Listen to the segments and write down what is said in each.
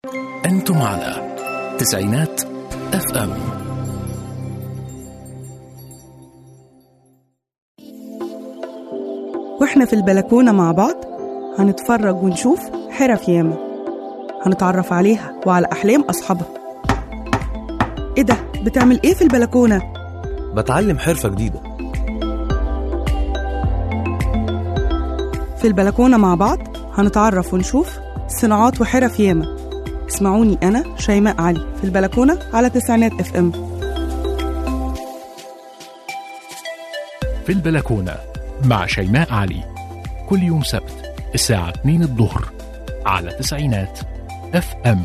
أنتم على تسعينات اف ام واحنا في البلكونة مع بعض هنتفرج ونشوف حرف ياما هنتعرف عليها وعلى أحلام أصحابها إيه ده؟ بتعمل إيه في البلكونة؟ بتعلم حرفة جديدة في البلكونة مع بعض هنتعرف ونشوف صناعات وحرف ياما اسمعوني أنا شيماء علي في البلكونة على تسعينات اف ام في البلكونة مع شيماء علي كل يوم سبت الساعة 2 الظهر على تسعينات اف ام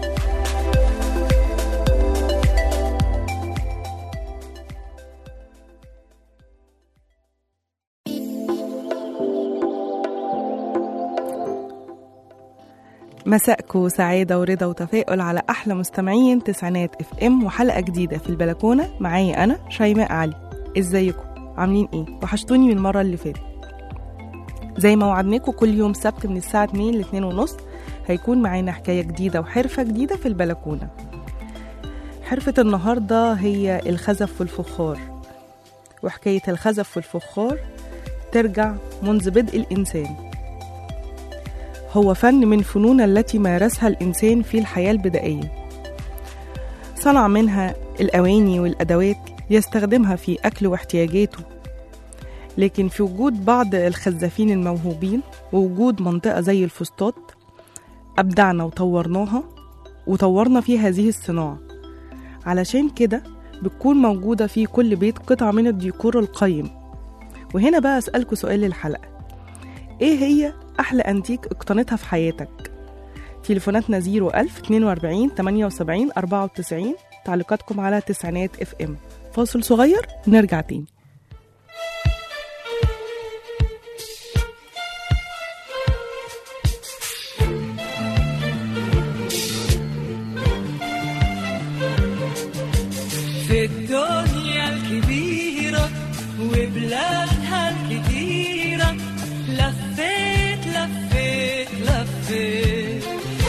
مساءكم سعادة ورضا وتفاؤل على أحلى مستمعين تسعينات اف ام وحلقة جديدة في البلكونة معايا أنا شيماء علي ازيكم عاملين ايه وحشتوني من المرة اللي فاتت زي ما وعدناكم كل يوم سبت من الساعة 2 ل 2 ونص هيكون معانا حكاية جديدة وحرفة جديدة في البلكونة حرفة النهاردة هي الخزف والفخار وحكاية الخزف والفخار ترجع منذ بدء الإنسان هو فن من فنون التي مارسها الإنسان في الحياة البدائية صنع منها الأواني والأدوات يستخدمها في أكل واحتياجاته لكن في وجود بعض الخزافين الموهوبين ووجود منطقة زي الفسطاط أبدعنا وطورناها وطورنا في هذه الصناعة علشان كده بتكون موجودة في كل بيت قطعة من الديكور القيم وهنا بقى أسألكوا سؤال الحلقة إيه هي أحلى أنتيك اقتنيتها في حياتك؟ تليفوناتنا 01000 42 78 94 تعليقاتكم على تسعينات اف ام فاصل صغير ونرجع تاني في الدنيا الكبيرة وبلادها الكتيرة لفيت لفيت لفيت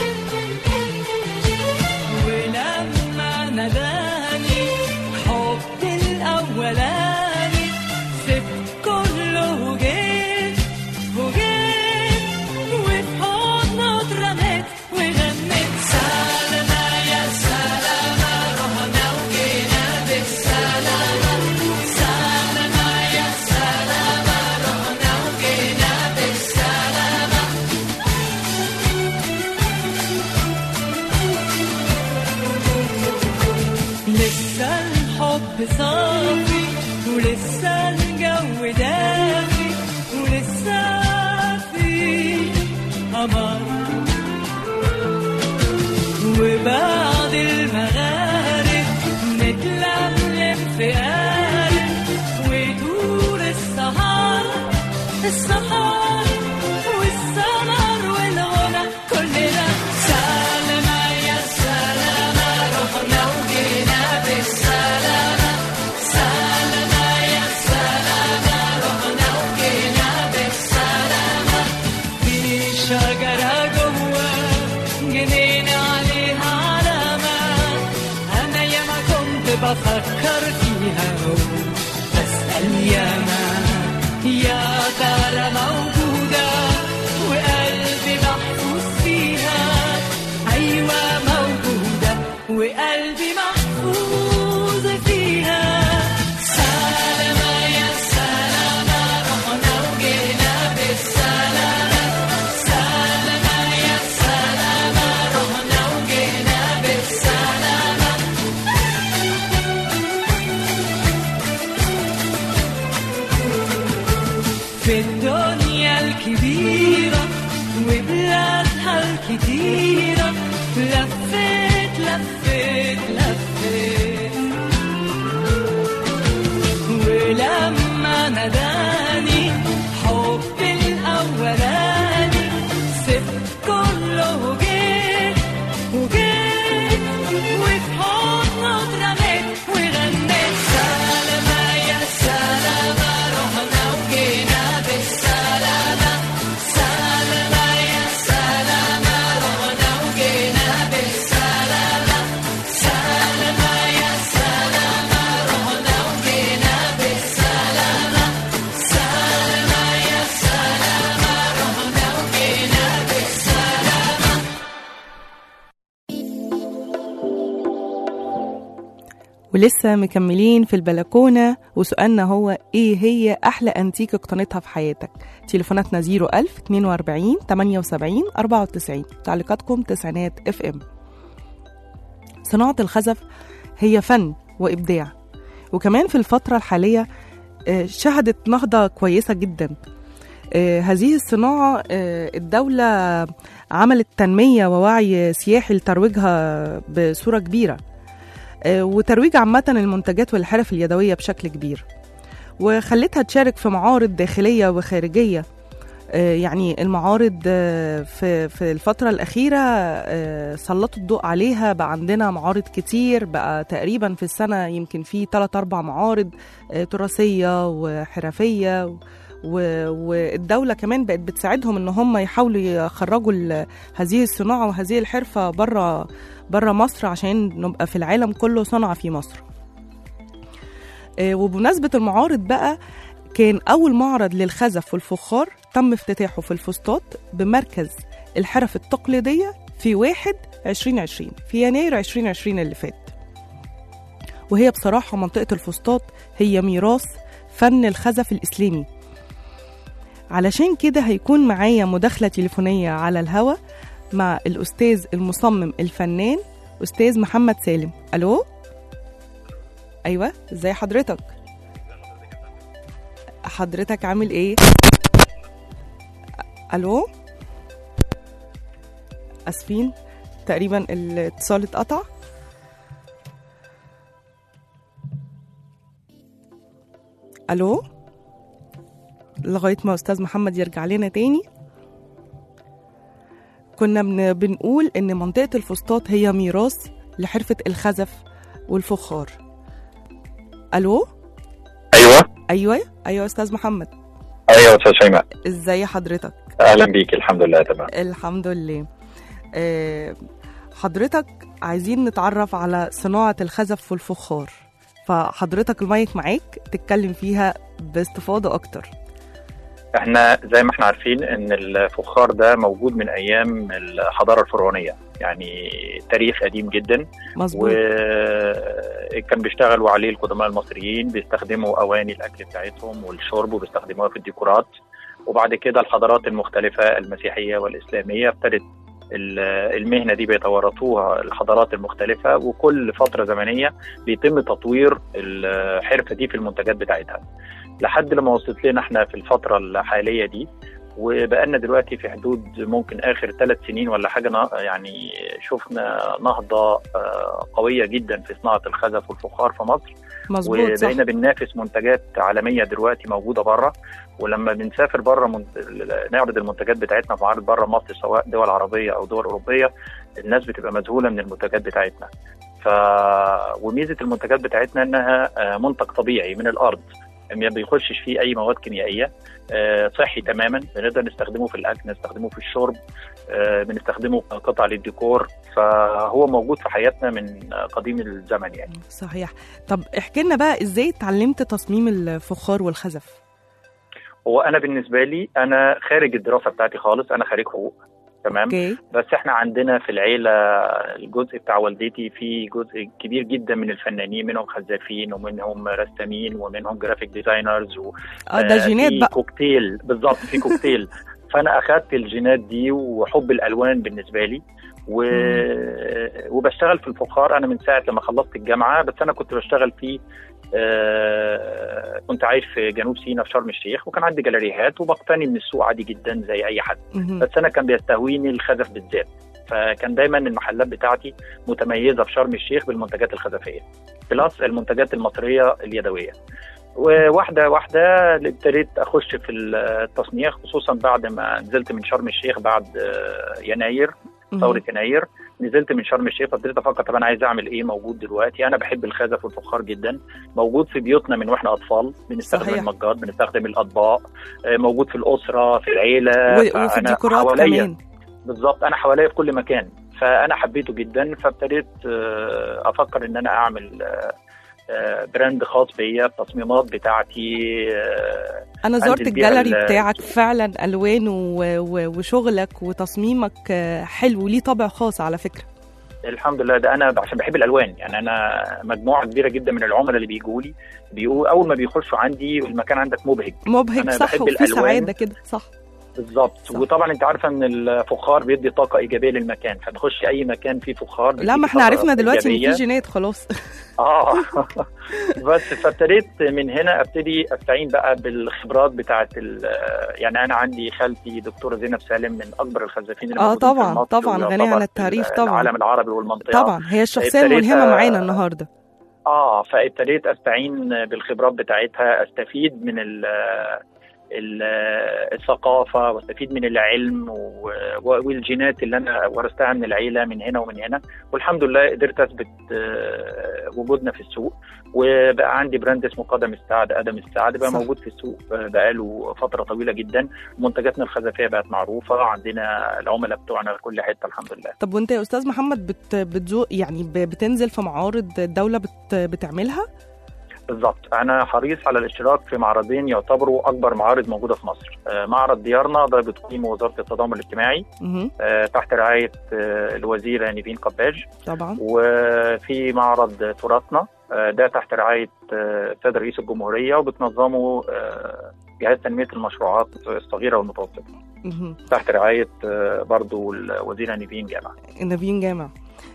ولما ناداني حب الأولاني سبت كله وجيت وجيت وفي حضنه اترميت وغنيت سلامة يا سلامة رحنا وجينا بالسلامة سلامة يا سلامة رحنا وجينا بالسلامة لسه الحب صافي ولسه الجو دافي ولسه في قمر وبعد المغارب نتلملم في قارب ويدور السهر السهر والسمر والغنى كلنا سلامة يا سلامة رحنا وجينا بالسلامة سلامة يا سلامة رحنا وجينا بالسلامة في شجرة جوه جنينة عليها علامة أنا ياما كنت بفكر فيها بسأل ياما يا ترى موجودة وقلبي محفوظ فيها أيوة موجودة وقلبي محفوظ فيها سلامة يا سلامة رحنا وجينا بالسلامة سلامة يا سلامة رحنا وجينا بالسلامة ولسه مكملين في البلكونة وسؤالنا هو ايه هي احلى انتيك اقتنيتها في حياتك تليفوناتنا 01000 42 78 94 تعليقاتكم تسعينات اف ام صناعة الخزف هي فن وابداع وكمان في الفترة الحالية آه، شهدت نهضة كويسة جدا آه، هذه الصناعة آه، الدولة عملت تنمية ووعي سياحي لترويجها بصورة كبيرة آه، وترويج عامة المنتجات والحرف اليدوية بشكل كبير وخلتها تشارك في معارض داخلية وخارجية آه، يعني المعارض آه، في في الفترة الأخيرة آه، سلطوا الضوء عليها بقى عندنا معارض كتير بقى تقريبا في السنة يمكن في 3 أربع معارض آه، تراثية وحرفية و- والدولة كمان بقت بتساعدهم ان هم يحاولوا يخرجوا ال- هذه الصناعة وهذه الحرفة بره بره مصر عشان نبقى في العالم كله صنعة في مصر آه، وبمناسبة المعارض بقى كان أول معرض للخزف والفخار تم افتتاحه في الفسطاط بمركز الحرف التقليدية في واحد 2020 في يناير 2020 اللي فات وهي بصراحة منطقة الفسطاط هي ميراث فن الخزف الإسلامي علشان كده هيكون معايا مداخلة تليفونية على الهوا مع الأستاذ المصمم الفنان أستاذ محمد سالم ألو أيوة إزاي حضرتك حضرتك عامل إيه ألو أسفين تقريبا الاتصال اتقطع ألو لغاية ما أستاذ محمد يرجع لنا تاني كنا بن بنقول إن منطقة الفسطاط هي ميراث لحرفة الخزف والفخار ألو ايوه أيوة أيوة أستاذ محمد ايوه استاذ شيماء إزاي حضرتك اهلا بيك الحمد لله تمام الحمد لله آه، حضرتك عايزين نتعرف على صناعة الخزف والفخار فحضرتك المايك معاك تتكلم فيها باستفاضة أكتر احنا زي ما احنا عارفين ان الفخار ده موجود من ايام الحضاره الفرعونيه يعني تاريخ قديم جدا مظبوط وكان بيشتغلوا عليه القدماء المصريين بيستخدموا اواني الاكل بتاعتهم والشرب وبيستخدموها في الديكورات وبعد كده الحضارات المختلفه المسيحيه والاسلاميه ابتدت ال- المهنه دي بيتورطوها الحضارات المختلفه وكل فتره زمنيه بيتم تطوير الحرفه دي في المنتجات بتاعتها لحد لما وصلت لنا احنا في الفتره الحاليه دي وبقالنا دلوقتي في حدود ممكن اخر ثلاث سنين ولا حاجه نا- يعني شفنا نهضه آه، قويه جدا في صناعه الخزف والفخار في مصر مظبوط صح وبقينا بننافس منتجات عالميه دلوقتي موجوده بره ولما بنسافر بره من... نعرض المنتجات بتاعتنا في معارض بره مصر سواء دول عربيه او دول اوروبيه الناس بتبقى مذهوله من المنتجات بتاعتنا ف وميزه المنتجات بتاعتنا انها آه، منتج طبيعي من الارض ما بيخشش فيه اي مواد كيميائيه آه، صحي تماما بنقدر نستخدمه في الاكل نستخدمه في الشرب آه، بنستخدمه كقطع للديكور فهو موجود في حياتنا من آه، قديم الزمن يعني صحيح طب احكي لنا بقى ازاي اتعلمت تصميم الفخار والخزف هو انا بالنسبه لي انا خارج الدراسه بتاعتي خالص انا خريج حقوق تمام اوكي بس احنا عندنا في العيله الجزء بتاع والدتي في جزء كبير جدا من الفنانين منهم خزافين ومنهم رسامين ومنهم جرافيك ديزاينرز و اه ده آه، جينات في بقى كوكتيل بالظبط في كوكتيل فانا اخدت الجينات دي وحب الالوان بالنسبه لي و... وبشتغل في الفخار انا من ساعه لما خلصت الجامعه بس انا كنت بشتغل في آه... كنت عايش في جنوب سيناء في شرم الشيخ وكان عندي جاليريهات وبقتني من السوق عادي جدا زي اي حد مهم. بس انا كان بيستهويني الخزف بالذات فكان دايما المحلات بتاعتي متميزه في شرم الشيخ بالمنتجات الخزفيه بلس المنتجات المصريه اليدويه وواحده واحده ابتديت اخش في التصنيع خصوصا بعد ما نزلت من شرم الشيخ بعد آه، يناير مهم. ثوره يناير نزلت من شرم الشيخ فابتديت افكر طب انا عايز اعمل ايه موجود دلوقتي انا بحب الخزف والفخار جدا موجود في بيوتنا من واحنا اطفال بنستخدم صحيح. المجات بنستخدم الاطباق آه، موجود في الاسره في العيله و- وفي فأنا الديكورات حواليا كمان بالظبط انا حواليا في كل مكان فانا حبيته جدا فابتديت آه، افكر ان انا اعمل آه، آه، براند خاص بيا التصميمات بتاعتي آه، انا أنزل زرت بيها الجاليري ال- بتاعك فعلا الوان و... و... وشغلك وتصميمك آه، حلو ليه طابع خاص على فكره الحمد لله ده انا عشان بحب الالوان يعني انا مجموعه كبيره جدا من العملاء اللي بيجوا لي بيقولوا اول ما بيخشوا عندي المكان عندك مبهج مبهج أنا صح بحب وفي الألوان. سعاده كده صح بالظبط صح. وطبعا انت عارفه ان الفخار بيدي طاقه ايجابيه للمكان فتخش اي مكان فيه فخار لا ما بيديكي احنا طاقة عرفنا دلوقتي ان في إيجابية. جينات خلاص اه بس فابتديت من هنا ابتدي استعين بقى بالخبرات بتاعه يعني انا عندي خالتي دكتوره زينب سالم من اكبر الخزافين اللي آه موجودين في طبعا، مصر طبعا، ويعتبر غنية عن في التعريف طبعا. العالم العربي والمنطقه طبعا هي الشخصيه ابتديت الملهمه أ- معانا النهارده اه فابتديت استعين بالخبرات بتاعتها استفيد من ال ال- الثقافة واستفيد من العلم و- والجينات اللي أنا ورثتها من العيلة من هنا ومن هنا والحمد لله قدرت أثبت آه، وجودنا في السوق وبقى عندي براند اسمه قدم السعد أدم السعد بقى صح. موجود في السوق آه، بقاله فترة طويلة جدا منتجاتنا الخزفية بقت معروفة عندنا العملاء بتوعنا في كل حتة الحمد لله طب وانت يا استاذ محمد بت بتزوق يعني ب- بتنزل في معارض الدوله بت بتعملها بالظبط انا حريص على الاشتراك في معرضين يعتبروا اكبر معارض موجوده في مصر آه، معرض ديارنا ده بتقيمه وزاره التضامن الاجتماعي مهم. آه، تحت رعايه آه، الوزيره نيفين قباج طبعا وفي معرض تراثنا آه، ده تحت رعايه آه، السيد رئيس الجمهوريه وبتنظمه آه، جهاز تنميه المشروعات الصغيره والمتوسطه مهم. تحت رعايه آه، برضو الوزيره نيفين جامع نافين جامع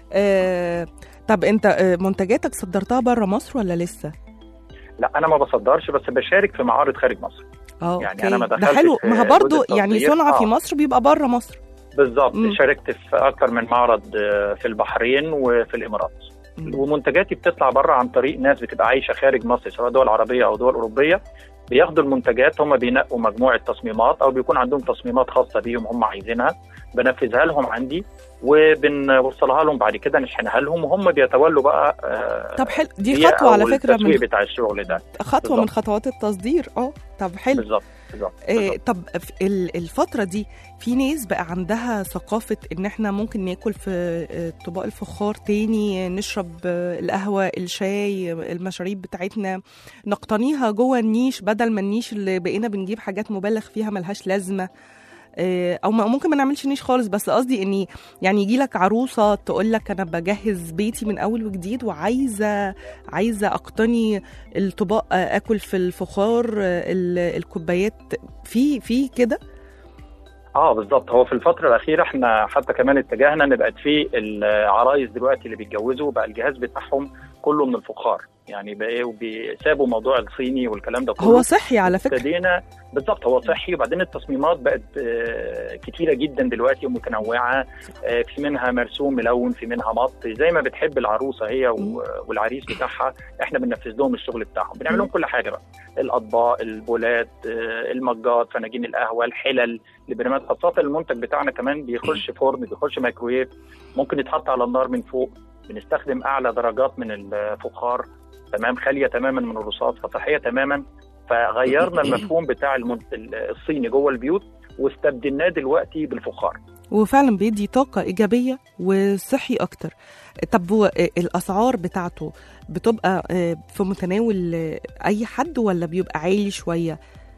آه طب انت آه، منتجاتك صدرتها بره مصر ولا لسه؟ لا انا ما بصدرش بس بشارك في معارض خارج مصر اه يعني اوكي أنا ما ده دخلتش حلو في ما هو جزء برضه يعني التصدير. صنع في آه. مصر بيبقى بره مصر بالظبط مم. شاركت في اكتر من معرض آه، في البحرين وفي الامارات مم. ومنتجاتي بتطلع بره عن طريق ناس بتبقى عايشه خارج مصر سواء دول عربيه او دول اوروبيه بياخدوا المنتجات هم بينقوا مجموعه تصميمات او بيكون عندهم تصميمات خاصه بيهم هم عايزينها بنفذها لهم عندي وبنوصلها لهم بعد كده نشحنها لهم وهم بيتولوا بقى آه، طب حلو دي البيع خطوه على أو فكره التسويق من بتاع الشغل ده خطوه من بالظبط. خطوات التصدير اه طب حلو بالظبط بالظبط إيه بالظبط. طب في ال- الفترة دي في ناس بقى عندها ثقافة إن إحنا ممكن ناكل في آه، طباق الفخار تاني نشرب آه، القهوة الشاي المشاريب بتاعتنا نقتنيها جوه النيش بدل ما النيش اللي بقينا بنجيب حاجات مبالغ فيها ملهاش لازمة آه، او ما- ممكن ما نعملش نيش خالص بس قصدي اني يعني يجي لك عروسه تقول لك انا بجهز بيتي من اول وجديد وعايزه عايزه اقتني الطباق آه، اكل في الفخار آه، ال- الكوبايات في في كده اه بالظبط هو في الفتره الاخيره احنا حتى كمان اتجهنا ان بقت في العرايس دلوقتي اللي بيتجوزوا بقى الجهاز بتاعهم كله من الفخار يعني بقى ايه وبيسابوا موضوع الصيني والكلام ده كله هو صحي على فكره ابتدينا بالظبط هو صحي وبعدين التصميمات بقت آه، كتيره جدا دلوقتي ومتنوعه آه، في منها مرسوم ملون في منها مط زي ما بتحب العروسه هي و- والعريس بتاعها احنا بننفذ لهم الشغل بتاعهم بنعمل لهم كل حاجه بقى الاطباق البولات آه، المجات فناجين القهوه الحلل البريمات خاصه المنتج بتاعنا كمان بيخش فرن بيخش مايكرويف ممكن يتحط على النار من فوق بنستخدم اعلى درجات من الفخار تمام خاليه تماما من الرصاص فصحيه تماما فغيرنا المفهوم بتاع المنت- الصيني جوه البيوت واستبدلناه دلوقتي بالفخار وفعلا بيدي طاقه ايجابيه وصحي اكتر طب هو آه، الاسعار بتاعته بتبقى آه، في متناول آه، اي حد ولا بيبقى عالي شويه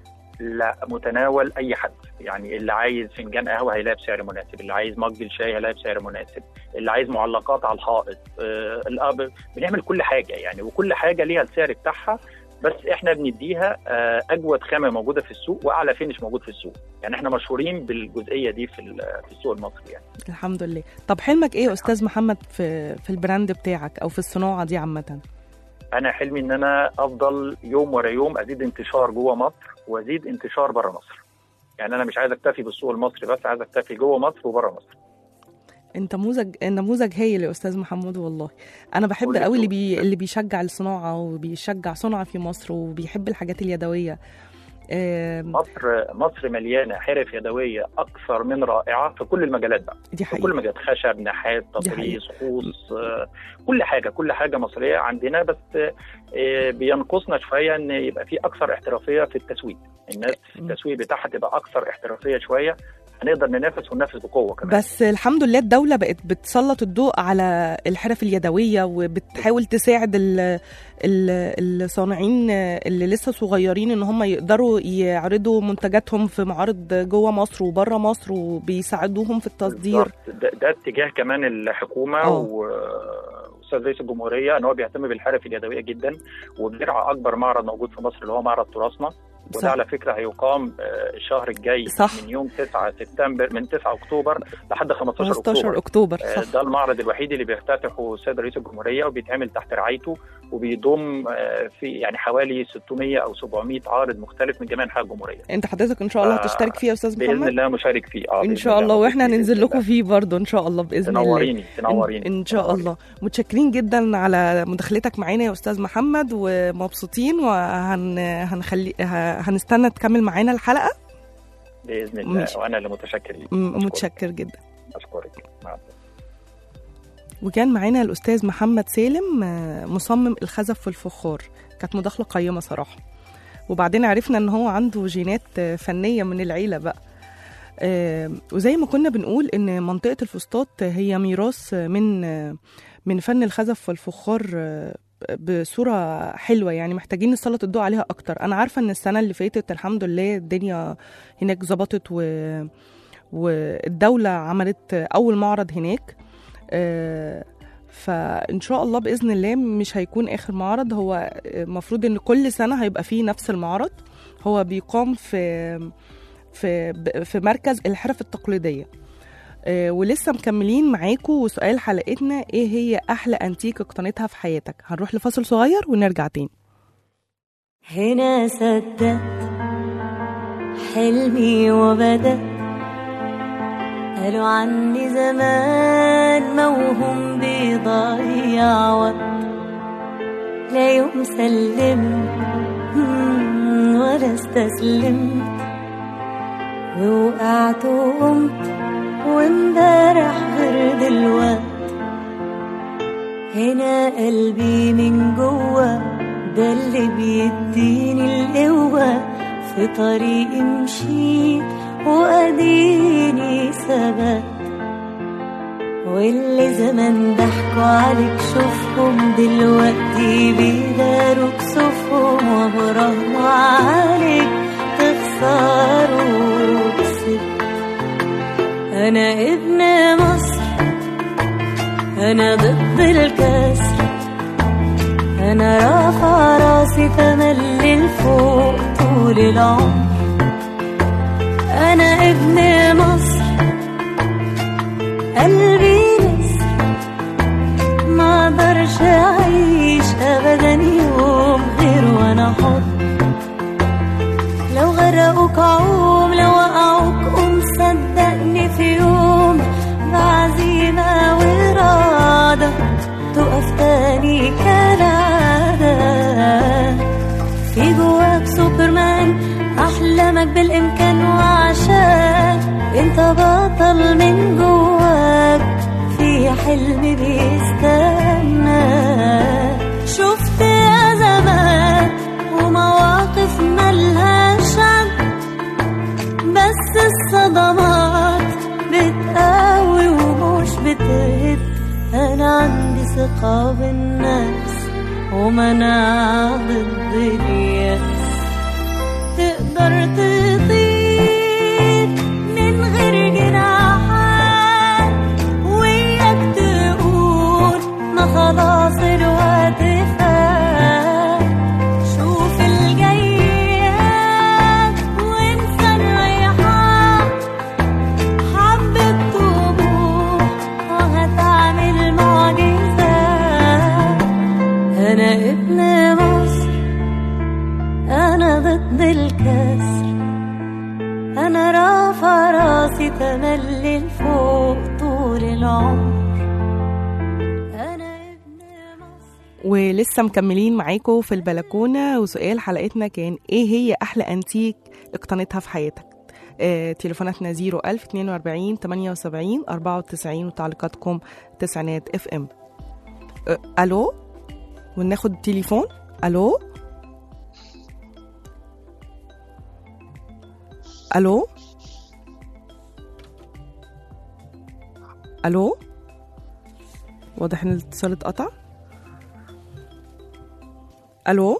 لا متناول اي حد يعني اللي عايز فنجان قهوه هيلاقي بسعر مناسب اللي عايز مج الشاي هيلاقي بسعر مناسب اللي عايز معلقات على الحائط آه الأب بنعمل كل حاجه يعني وكل حاجه ليها السعر بتاعها بس احنا بنديها آه اجود خامه موجوده في السوق واعلى فينش موجود في السوق يعني احنا مشهورين بالجزئيه دي في ال- في السوق المصري يعني الحمد لله طب حلمك ايه يا استاذ محمد في في البراند بتاعك او في الصناعه دي عامه انا حلمي ان انا افضل يوم ورا يوم ازيد انتشار جوه مصر وازيد انتشار بره مصر يعني انا مش عايز اكتفي بالسوق المصري بس عايز اكتفي جوه مصر وبره مصر انت نموذج نموذج هايل يا استاذ محمود والله انا بحب كل قوي اللي الذوق. بي... اللي بيشجع الصناعه وبيشجع صنع في مصر وبيحب الحاجات اليدويه آم، مصر مصر مليانه حرف يدويه اكثر من رائعه في كل المجالات بقى دي في كل حقيقه مجالات خشب نحات دي تطريز خوص آه، كل حاجه كل حاجه مصريه عندنا بس آه، بينقصنا شويه ان يبقى في اكثر احترافيه في التسويق الناس في م. التسويق بتاعها تبقى اكثر احترافيه شويه هنقدر ننافس وننافس بقوه كمان بس الحمد لله الدولة بقت بتسلط الضوء على الحرف اليدوية وبتحاول تساعد ال- ال- الصانعين اللي لسه صغيرين ان هم يقدروا يعرضوا منتجاتهم في معارض جوه مصر وبره مصر وبيساعدوهم في التصدير بالظبط. ده, ده اتجاه كمان الحكومه آه. و استاذ رئيس الجمهوريه ان هو بيهتم بالحرف اليدويه جدا وبيرعى اكبر معرض موجود في مصر اللي هو معرض تراثنا وده صح. على فكره هيقام آه، الشهر الجاي صح. من يوم 9 سبتمبر من 9 اكتوبر لحد 15 15 اكتوبر اكتوبر آه، صح ده المعرض الوحيد اللي بيفتتحه السيد رئيس الجمهوريه وبيتعمل تحت رعايته وبيضم آه، في يعني حوالي 600 او 700 عارض مختلف من جميع انحاء الجمهوريه انت حضرتك ان شاء الله آه، هتشترك فيه يا استاذ باذن محمد الله مشارك فيه اه ان بإذن شاء الله موجود واحنا فيه هننزل بإذن لكم الله. فيه برضه ان شاء الله باذن الله تنوريني تنوريني إن, ان شاء تنوريني. الله متشكرين جدا على مداخلتك معانا يا استاذ محمد ومبسوطين وهن هنخلي ه- هنستنى تكمل معانا الحلقه باذن الله ماشي. وانا اللي متشكر ليك م- أشكرك. متشكر جدا اشكرك مع السلامه وكان معانا الاستاذ محمد سالم آه، مصمم الخزف والفخار كانت مداخله قيمه صراحه وبعدين عرفنا ان هو عنده جينات آه، فنيه من العيله بقى آه، وزي ما كنا بنقول ان منطقه الفسطاط هي ميراث من آه، من فن الخزف والفخار آه، بصوره حلوه يعني محتاجين نسلط الضوء عليها اكتر انا عارفه ان السنه اللي فاتت الحمد لله الدنيا هناك ظبطت و والدوله عملت اول معرض هناك آه، فان شاء الله باذن الله مش هيكون اخر معرض هو المفروض ان كل سنه هيبقى فيه نفس المعرض هو بيقام في في في مركز الحرف التقليديه آه، ولسه مكملين معاكم وسؤال حلقتنا ايه هي احلى انتيك اقتنيتها في حياتك هنروح لفاصل صغير ونرجع تاني هنا صدقت حلمي وبدأت قالوا عني زمان موهوم بيضيع وقت لا يوم سلمت مم، ولا استسلمت ووقعت وقمت وامبارح غير دلوقت هنا قلبي من جوه ده اللي بيديني القوة في طريقي مشيت وأديني ثبت واللي زمان ضحكوا عليك شوفهم دلوقتي بيداروا كسوفهم وبراهنوا عليك تخسروا كسبت أنا ابن مصر أنا ضد الكسر أنا رافع راسي تملي لفوق طول العمر أنا ابن مصر قلبي نسر ما اقدرش أعيش أبدا يوم غير وأنا حر لو غرقوك عوم لو وقعوك قوم صدقني في يوم بعزيمة وإرادة تقف تاني كالعادة في جواك سوبرمان أحلامك بالإمكان وعشان أنت بطل من جواك في حلم بيستنى شفت أزمات ومواقف ملهاش عد بس الصدمات بتقوي ومش بتهد انا عندي ثقة بالنفس ومناعة ضد اليأس تقدر تطير من غير جناحات وياك تقول ما خلاص الوقت فات شوف الجيات وانسى الريحان حبة طموح وهتعمل معجزات أنا ابن مصر أنا ضد الكسر أنا رافع راسي تملي لفوق طول العمر أنا ابن مصر ولسه مكملين معاكم في البلكونه وسؤال حلقتنا كان ايه هي احلى انتيك اقتنيتها في حياتك آه، تليفوناتنا 01000 42 78 94 وتعليقاتكم تسعينات اف ام آه، الو وناخد تليفون الو الو الو واضح ان الاتصال اتقطع الو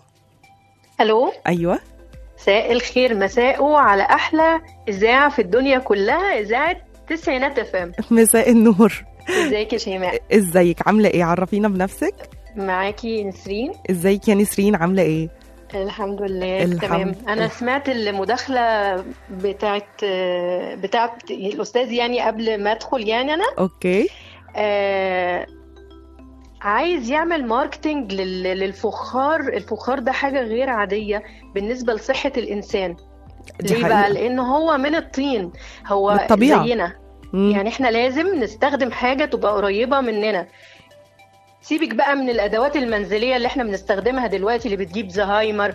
الو ايوه مساء الخير مساءه على احلى اذاعه في الدنيا كلها اذاعه تسعينات اف ام مساء النور ازيك يا شيماء ازيك عامله ايه عرفينا بنفسك معاكي نسرين ازيك يا نسرين عامله ايه الحمد لله الحمد تمام انا لله. سمعت المداخله بتاعت بتاعت الاستاذ يعني قبل ما ادخل يعني انا اوكي آه عايز يعمل ماركتينج لل- للفخار الفخار ده حاجه غير عاديه بالنسبه لصحه الانسان دي ليه بقى حقيقة. لان هو من الطين هو من الطبيعة. زينا مم. يعني احنا لازم نستخدم حاجة تبقى قريبة مننا سيبك بقى من الادوات المنزليه اللي احنا بنستخدمها دلوقتي اللي بتجيب زهايمر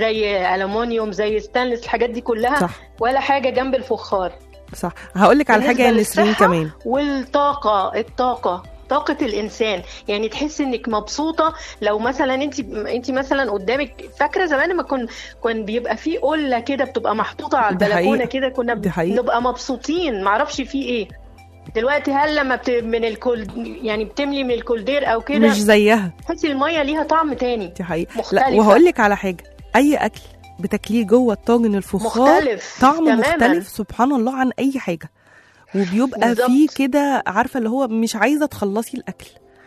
زي الومنيوم زي ستانلس الحاجات دي كلها صح ولا حاجه جنب الفخار صح هقول لك على حاجه يا بالنسبة نسرين للصحة، كمان والطاقه الطاقه طاقة الإنسان يعني تحس إنك مبسوطة لو مثلا أنت أنت مثلا قدامك فاكرة زمان لما كن كان بيبقى في قلة كده بتبقى محطوطة على دي البلكونة حقيقة. كده كنا دي حقيقة. بنبقى مبسوطين معرفش في إيه دلوقتي هل لما بت... من الكل يعني بتملي من الكولدير أو كده مش زيها تحسي المية ليها طعم تاني دي حقيقه لا مختلفة. وهقول لك على حاجه اي اكل بتاكليه جوه الطاجن الفخار مختلف طعمه تماماً. مختلف سبحان الله عن اي حاجه وبيبقى بالظبط. فيه كده عارفه اللي هو مش عايزه تخلصي الاكل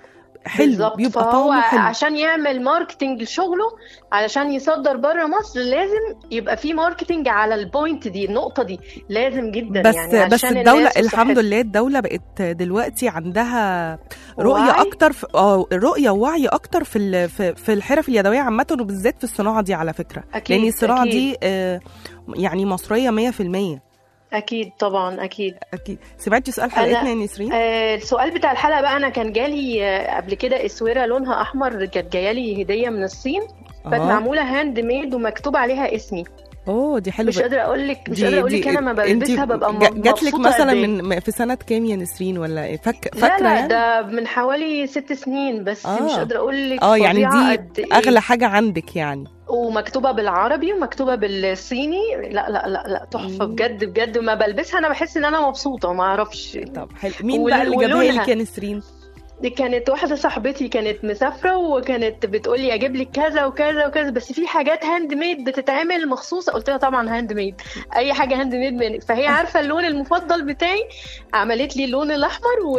حلو بالظبط بيبقى فهو طعمه حلو عشان يعمل ماركتنج لشغله علشان يصدر بره مصر لازم يبقى في ماركتنج على البوينت دي النقطه دي لازم جدا بس يعني بس عشان الدولة الناس الحمد وصحتها. لله الدولة بقت دلوقتي عندها رؤية وعي. أكتر في اه رؤية ووعي أكتر في ال- في, في الحرف اليدوية عامة وبالذات في الصناعة دي على فكرة أكيد، لأن الصناعة أكيد. دي آه، يعني مصرية 100% اكيد طبعا اكيد أكيد سمعتي سؤال حلقتنا يا نسرين؟ آه السؤال بتاع الحلقه بقى انا كان جالي آه قبل كده اسوره لونها احمر كانت جايه لي هديه من الصين كانت اه معموله هاند ميد ومكتوب عليها اسمي اوه دي حلوة مش قادره اقول لك مش قادره اقول لك انا ما انتي بلبسها ببقى م- جا- جات لك مبسوطة مثلا قد إيه. من في سنة كام يا نسرين ولا إيه؟ فك... لا فاكرة لا يعني؟ ده من حوالي ست سنين بس آه. مش قادره اقول لك اه يعني فظيعة دي قد إيه. أغلى حاجة عندك يعني ومكتوبه بالعربي ومكتوبه بالصيني لا لا لا لا تحفه مم. بجد بجد ما بلبسها انا بحس ان انا مبسوطه ما اعرفش طب حلو مين وال- بقى اللي جابها ولونها. لك يا نسرين؟ دي كانت واحده صاحبتي كانت مسافره وكانت بتقول لي اجيب لك كذا وكذا وكذا بس في حاجات هاند ميد بتتعمل مخصوصه قلت لها طبعا هاند ميد اي حاجه هاند ميد منك فهي عارفه اللون المفضل بتاعي عملت لي اللون الاحمر و...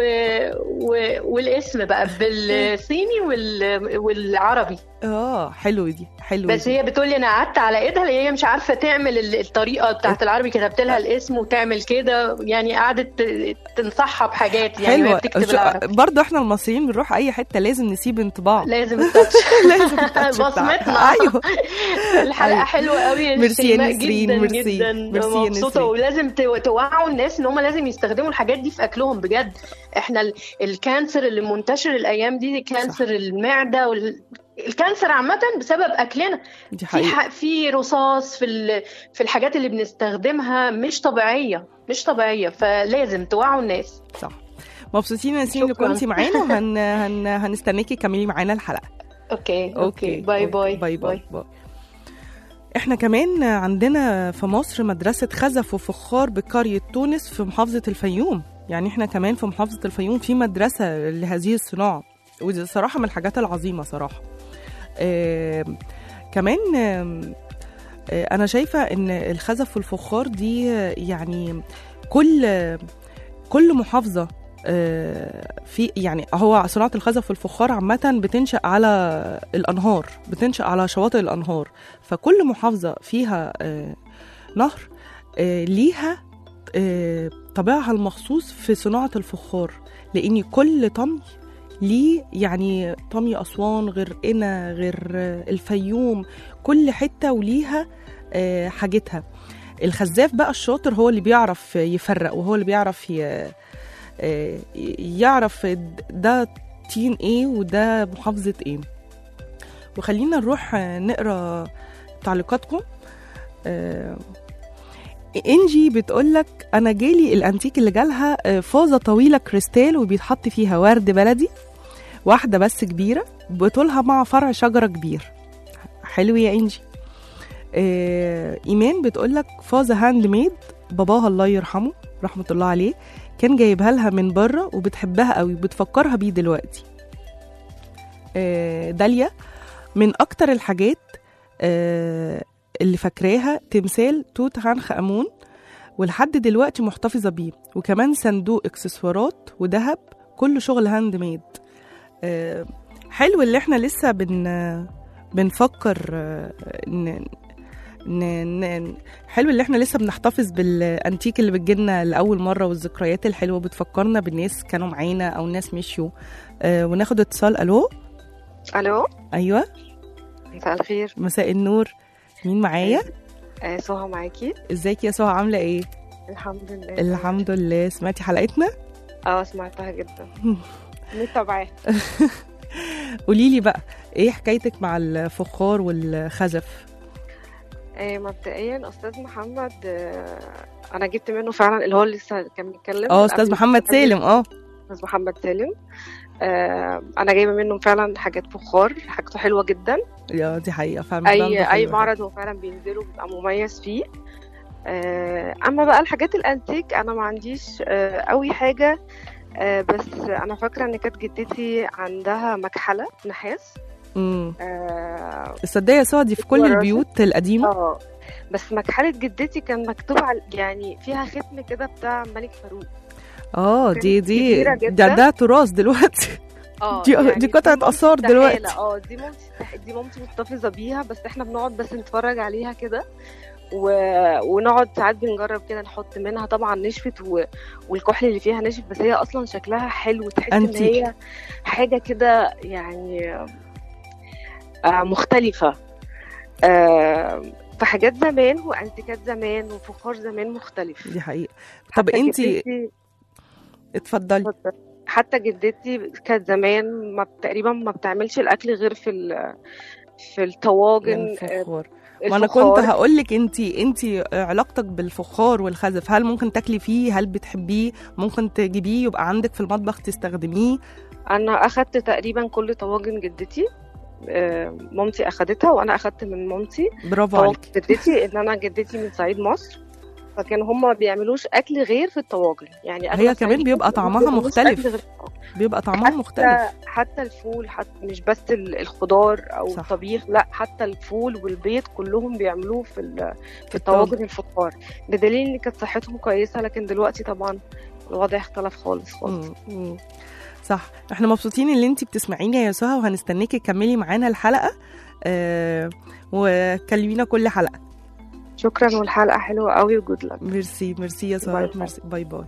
و... والاسم بقى بالصيني وال... والعربي اه حلو دي حلو بس دي. هي بتقول لي انا قعدت على ايدها لان هي مش عارفه تعمل ال- الطريقه بتاعت العربي كتبت لها الاسم وتعمل كده يعني قعدت ت- تنصحها بحاجات يعني وهي حلوة بتكتب شو- العربي برضه احنا المصريين بنروح اي حته لازم نسيب انطباع لازم التاتش لازم التاتش بتاعنا. بصمتنا ايوه الحلقه أيوة. حلوه قوي يا ميرسي يا شيماء نسرين، جدا ميرسي. جدا ميرسي يا مبسوطه نسرين. ولازم تو- توعوا الناس ان هم لازم يستخدموا الحاجات دي في اكلهم بجد احنا ال- الكانسر اللي منتشر الايام دي كانسر المعده وال... الكانسر عامة بسبب أكلنا دي في حقيقه ح... في رصاص في ال... في الحاجات اللي بنستخدمها مش طبيعية مش طبيعية فلازم توعوا الناس صح مبسوطين يا نسرين انك شكراً. كنتي معانا وهن هن... هنستناكي تكملي معانا الحلقه أوكي أوكي باي باي باي باي, باي. احنا كمان عندنا في مصر مدرسة خزف وفخار بقرية تونس في محافظة الفيوم يعني احنا كمان في محافظة الفيوم في مدرسة لهذه الصناعة ودي صراحة من الحاجات العظيمة صراحة آه كمان آم، آه انا شايفة ان الخزف والفخار دي آه، يعني كل آه، كل محافظة آه، في يعني هو صناعة الخزف والفخار عامة بتنشأ على الأنهار بتنشأ على شواطئ الأنهار فكل محافظة فيها آه، نهر آه، ليها آه، طابعها المخصوص في صناعة الفخار لأن كل طمي ليه يعني طمي أسوان غير قنا غير آه، الفيوم كل حتة وليها آه، حاجتها الخزاف بقى الشاطر هو اللي بيعرف يفرق وهو اللي بيعرف ي... آه، يعرف ده تين ايه وده محافظة ايه وخلينا نروح آه، نقرا تعليقاتكم آه، انجي بتقولك انا جالي الانتيك اللي جالها آه، فازة طويلة كريستال وبيتحط فيها ورد بلدي واحدة بس كبيرة بطولها مع فرع شجرة كبير حلو يا انجي آه، ايمان بتقولك فازة هاند ميد باباها الله يرحمه رحمة الله عليه كان جايبها لها من بره وبتحبها قوي وبتفكرها بيه دلوقتي آه، داليا من اكتر الحاجات آه، اللي فاكراها تمثال توت عنخ امون ولحد دلوقتي محتفظه بيه وكمان صندوق اكسسوارات وذهب كله شغل هاند ميد آه، حلو اللي احنا لسه بن بنفكر آه، ن... ن... ن... حلو اللي احنا لسه بنحتفظ بالانتيك اللي بتجيلنا لاول مره والذكريات الحلوه بتفكرنا بالناس كانوا معانا او ناس مشيوا آه وناخد اتصال الو الو ايوه مساء الخير مساء النور مين معايا آه سهى معاكي ازيك يا سهى عامله ايه الحمد لله الحمد لله سمعتي حلقتنا اه سمعتها جدا متابعاها قولي لي بقى ايه حكايتك مع الفخار والخزف آه مبدئيا استاذ محمد آه انا جبت منه فعلا اللي هو اللي لسه كان بيتكلم اه استاذ قبل- محمد سالم اه استاذ محمد سالم آه انا جايبه منه فعلا حاجات فخار حاجته حلوه جدا يا دي حقيقه فعلا بتبقى اي اي حلوة. معرض هو فعلا بينزله بيبقى مميز فيه آه، اما بقى الحاجات الانتيك انا ما عنديش آه، قوي حاجه آه، بس انا فاكره ان كانت جدتي عندها مكحله نحاس امم اه الصدقه يا سهى دي في كل وراسة. البيوت القديمه آه، بس مكحله جدتي كان مكتوب على يعني فيها ختم كده بتاع الملك فاروق اه كانت دي دي كبيرة ده جدا. ده تراث دلوقتي اه دي- دي قطعة مامتي آثار استحالة. دلوقتي. اه دي مامتي استح- دي مامتي محتفظة بيها بس احنا بنقعد بس نتفرج عليها كده و... ونقعد ساعات بنجرب كده نحط منها طبعا نشفت و... والكحل اللي فيها نشف بس هي اصلا شكلها حلو تحس ان أنتيك. هي حاجة كده يعني آه مختلفة آه فحاجات زمان وانتيكات زمان وفخار زمان مختلف دي حقيقه طب حتى انتي جدتي- اتفضلي اتفضل. حتى جدتي كانت زمان ما تقريبا ما بتعملش الاكل غير في ال- في الطواجن آه، الفخار ما انا الفخار. كنت هقول لك انتي انتي علاقتك بالفخار والخزف هل ممكن تاكلي فيه هل بتحبيه ممكن تجيبيه يبقى عندك في المطبخ تستخدميه انا اخدت تقريبا كل طواجن جدتي آه، مامتي اخدتها وانا اخدت من مامتي برافو طواجن عليكي جدتي ان انا جدتي من صعيد مصر فكانوا هم ما بيعملوش اكل غير في الطواجن يعني هي أغلب كمان صعيد بيبقى مصر ما طعمها بيعملوش مختلف. أكل غير في الطواجن. بيبقى طعمها مختلف حتى حتى الفول حتى مش بس ال- الخضار او صح. الطبيخ لا حتى الفول والبيض كلهم بيعملوه في ال- في الطاجن. الطواجن الفخار بدليل ان كانت صحتهم كويسه لكن دلوقتي طبعا الوضع اختلف خالص خالص مم. مم. صح احنا مبسوطين ان انتي بتسمعينا يا سهى وهنستناكي تكملي معانا الحلقه آه وكلمينا كل حلقه شكرا والحلقه حلوه قوي وجود لك ميرسي ميرسي يا باي سهى باي. ميرسي باي باي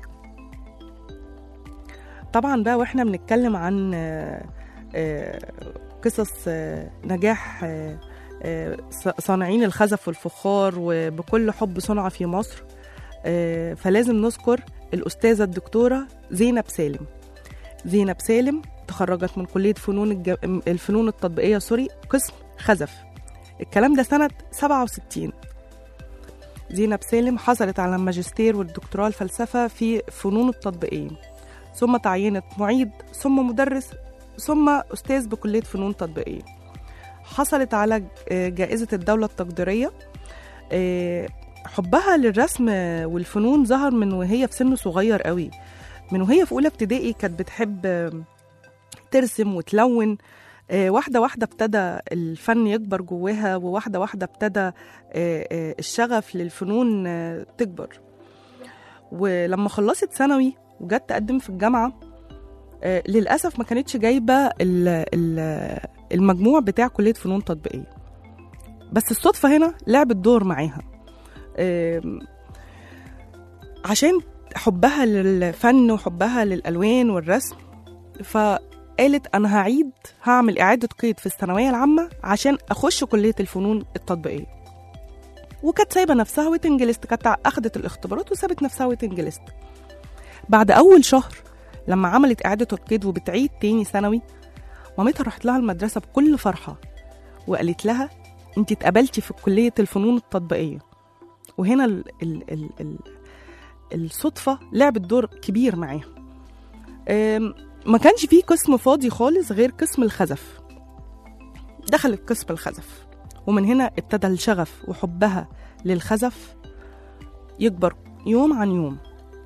طبعا بقى واحنا بنتكلم عن آه، آه، قصص آه، نجاح آه، آه، ص- صانعين الخزف والفخار وبكل حب صنع في مصر آه، فلازم نذكر الأستاذة الدكتورة زينب سالم زينب سالم تخرجت من كلية فنون الج... الفنون التطبيقية سوري قسم خزف الكلام ده سنة 67 زينب سالم حصلت على الماجستير والدكتوراه الفلسفة في فنون التطبيقية ثم تعينت معيد ثم مدرس ثم أستاذ بكلية فنون تطبيقية حصلت على جائزة الدولة التقديرية آه، حبها للرسم والفنون ظهر من وهي في سن صغير قوي من وهي في أولى ابتدائي كانت بتحب آه، ترسم وتلون آه، واحدة واحدة ابتدى الفن يكبر جواها وواحدة واحدة ابتدى آه، آه، الشغف للفنون آه، تكبر ولما خلصت ثانوي وجت تقدم في الجامعة آه، للأسف ما كانتش جايبة ال- ال- المجموع بتاع كلية فنون تطبيقية بس الصدفة هنا لعبت دور معاها آم، عشان حبها للفن وحبها للألوان والرسم فقالت أنا هعيد هعمل إعادة قيد في الثانوية العامة عشان أخش كلية الفنون التطبيقية وكانت سايبة نفسها ويتنج ليست كانت أخدت الاختبارات وسابت نفسها ويتنج ليست بعد أول شهر لما عملت إعادة القيد وبتعيد تاني ثانوي مامتها راحت لها المدرسة بكل فرحة وقالت لها انت اتقبلتي في كلية الفنون التطبيقية وهنا ال ال ال ال الصدفة لعبت دور كبير معاها أم، ما كانش فيه قسم فاضي خالص غير قسم الخزف دخلت قسم الخزف ومن هنا ابتدى الشغف وحبها للخزف يكبر يوم عن يوم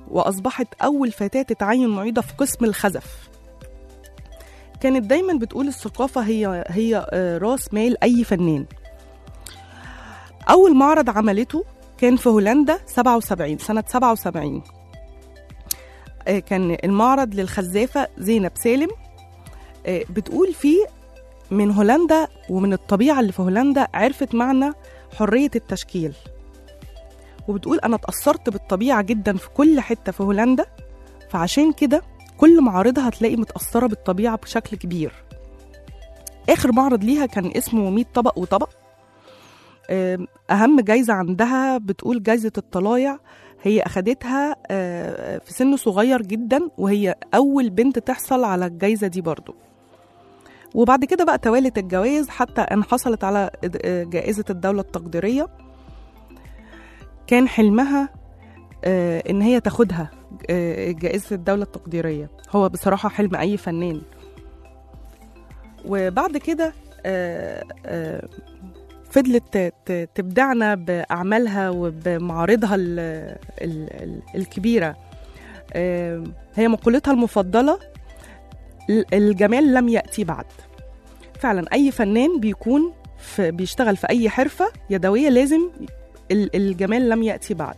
وأصبحت أول فتاة تتعين معيدة في قسم الخزف كانت دايما بتقول الثقافة هي هي آه، راس مال أي فنان أول معرض عملته كان في هولندا 77 سنة 77 آه، كان المعرض للخزافة زينب سالم آه، بتقول فيه من هولندا ومن الطبيعة اللي في هولندا عرفت معنى حرية التشكيل وبتقول أنا اتأثرت بالطبيعة جدا في كل حتة في هولندا فعشان كده كل معارضها هتلاقي متأثرة بالطبيعة بشكل كبير آخر معرض ليها كان اسمه 100 طبق وطبق آم، أهم جايزة عندها بتقول جايزة الطلايع هي أخدتها آه، في سن صغير جدا وهي أول بنت تحصل على الجايزة دي برضو وبعد كده بقى توالت الجوائز حتى أن حصلت على آه، جائزة الدولة التقديرية كان حلمها آه، إن هي تاخدها آه، جائزة الدولة التقديرية هو بصراحة حلم أي فنان وبعد كده آه، آه، فضلت ت- ت- تبدعنا بأعمالها وبمعارضها ال- ال- ال- الكبيرة آه، هي مقولتها المفضلة ال- الجمال لم يأتي بعد فعلا أي فنان بيكون في بيشتغل في أي حرفة يدوية لازم ال- الجمال لم يأتي بعد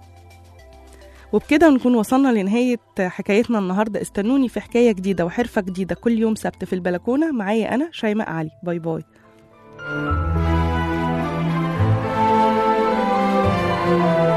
وبكده نكون وصلنا لنهاية حكايتنا النهاردة استنوني في حكاية جديدة وحرفة جديدة كل يوم سبت في البلكونة معايا أنا شيماء علي باي باي thank you